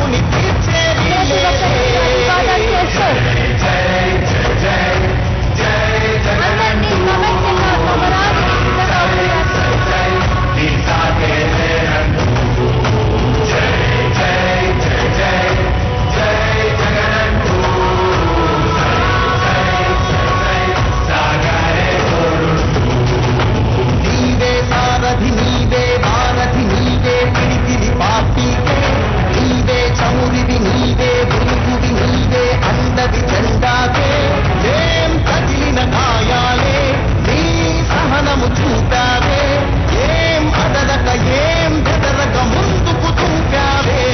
రుణముని తీర్చేది ధన్యవాదాలు చేస్తూ అందరినీ సమస్యగా సమరానికి సిద్ధమవుతున్నారు నీవే సారథి నీవే వారధి నీవే పిడికిలి పార్టీకే నీవే చమురివి నీవే వెలుగువి నీవే అండది జెండాకే ఏం తగిలిన గాయాలే నీ సహనము చూపావే ఏం అదరక ఏం బెదరక ముందుకు చూపావే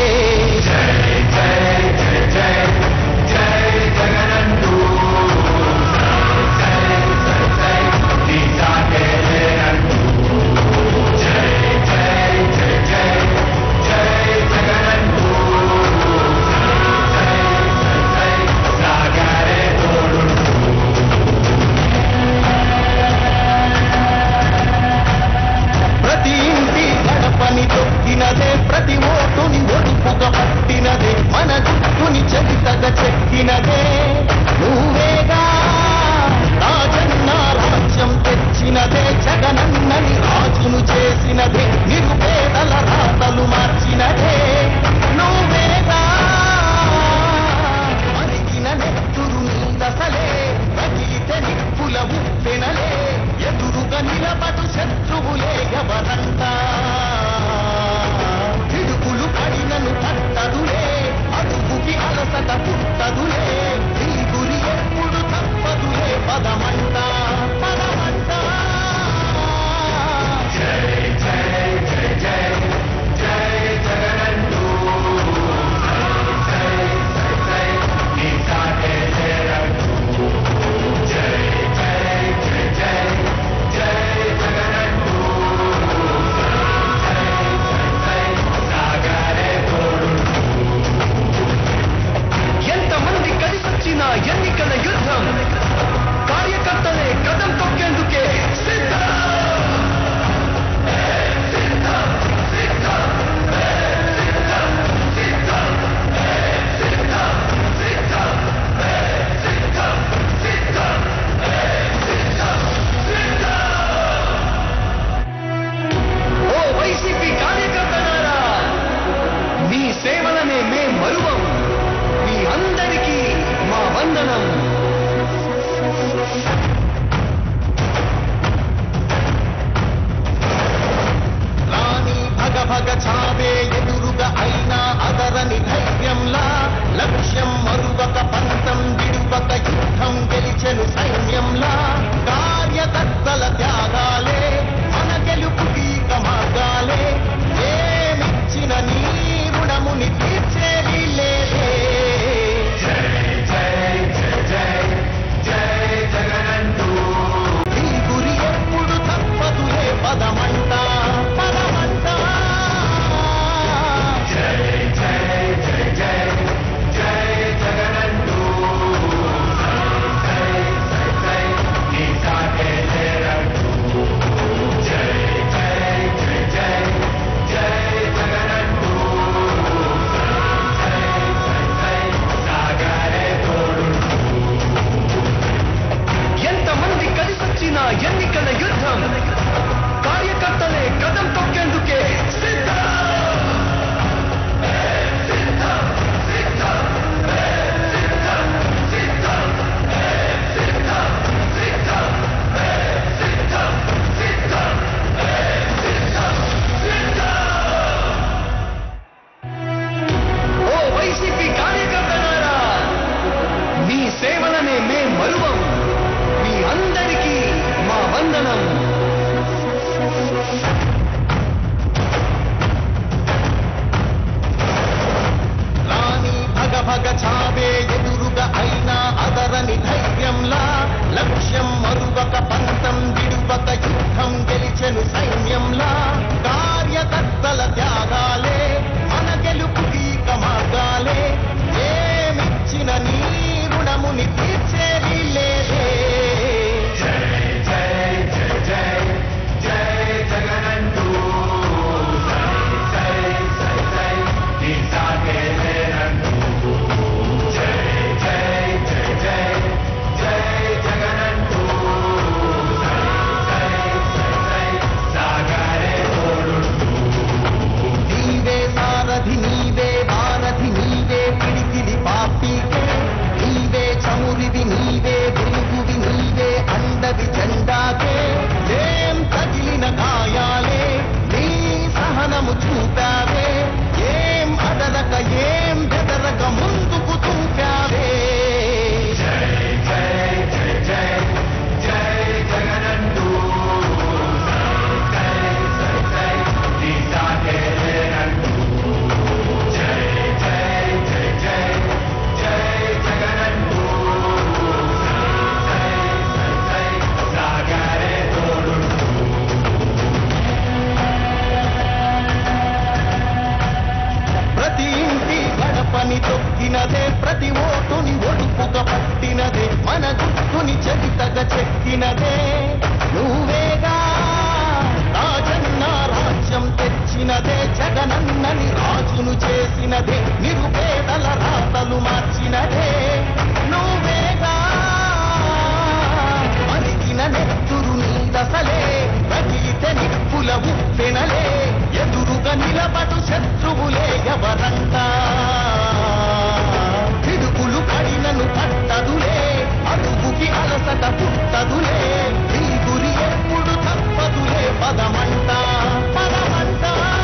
ప్రతి ఇంటి గడపని తొక్కినదే ప్రతి ఓటుని ఒడుపుగా పట్టినదే మన గుట్టుని చరితగా చెక్కినదే నువ్వేగా రాజన్న రాజ్యం తెచ్చినదే జగనన్నని రాజును చేసినదే నిరుపేదల రాతలు మార్చినదే నువ్వేగా మరిగిన నెత్తురు నీదసలే రగిలితే నిప్పుల ఉప్పెనలే ఎదురుగా నిలబడు శత్రువులే ఎవరంతా పిడుగులు పడినను తట్టదులే అడుగుకి అలసట పుట్టదులే నీ గురి ఎప్పుడు తప్పదులే పదమంట పదమంట ఎంతమంది కలిసొచ్చిన ఎన్నికల యుద్ధం కార్యకర్తలే కదం తొక్కేందుకే సిద్ధం ఓ వైసీపీ కార్యకర్తలారా మీ సేవలనే మే మరువం మీ అందరికీ మా వందనం రాణి భగ భగ చావే ఎదురుగా అయినా అదరని ధైర్యంలా లక్ష్యం మరువక పంతం విడువక యుద్ధం గెలిచెను సైన్యంలా కార్యకర్తల త్యాగాలే మన గెలుపు గీక మార్గాలే ఏమిచ్చిన నీ రుణముని తీర్చేది లేదే నీ గురి ఎప్పుడు తప్పదులే పదమంట పదమంట జగ చెక్కినదే నువ్వేగా రాజన్న రాజ్యం తెచ్చినదే జగనన్నని రాజును చేసినదే నిరుపేదల రాతలు మార్చినదే నువ్వేగా మరిగిన నెత్తురు నీదసలే రగిలితే నిప్పుల ఉప్పెనలే ఎదురుగా నిలబడు శత్రువులే ఎవరంతా పిడుగులు పడినను పట్టదులే అడుగుకి అలసట పుట్టదులే ఈ గురి ఎప్పుడు తప్పదులే పదమంట పదమంట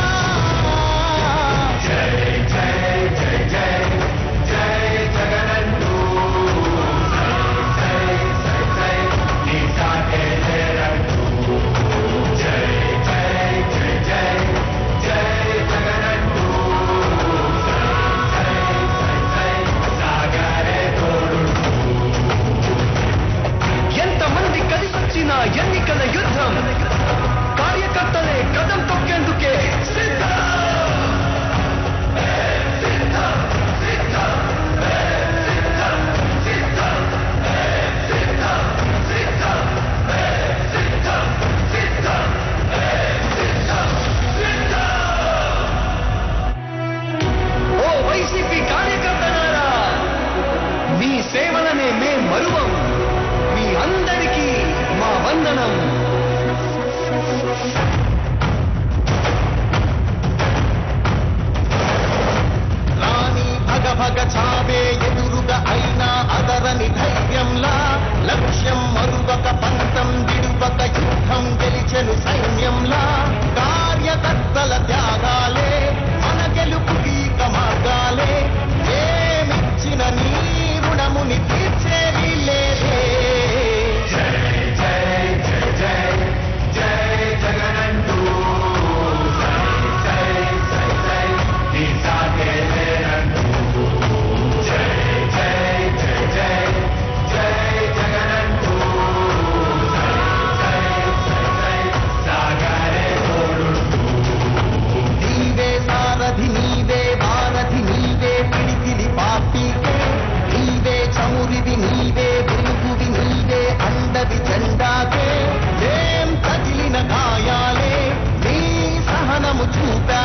ఎంతమంది కలిసొచ్చిన ఎన్నికల యుద్ధం కార్యకర్తలే కదం తొక్కేందుకే సిద్ధం ఓ వైసీపీ కార్యకర్తలారా మీ సేవలనే మే మరువం మీ అందరికీ మా వందనం రాణి భగ భగ చావే ఎదురుగా అయినా అదరని ధైర్యంలా లక్ష్యం మరువక పంతం విడువక యుద్ధం గెలిచెను సైన్యంలా కార్యకర్తల త్యాగాలే మన గెలుపుకి ఇక మార్గాలే ఏమిచ్చిన నీ రుణముని తీర్చేది లేదే నీవే సారథి నీవే వారధి నీవే పిడికిలి పార్టీకే నీవే చమురివి నీవే వెలుగువి నీవే అండవి జెండాకే ఏం తగిలిన గాయాలే నీ సహనము చూపా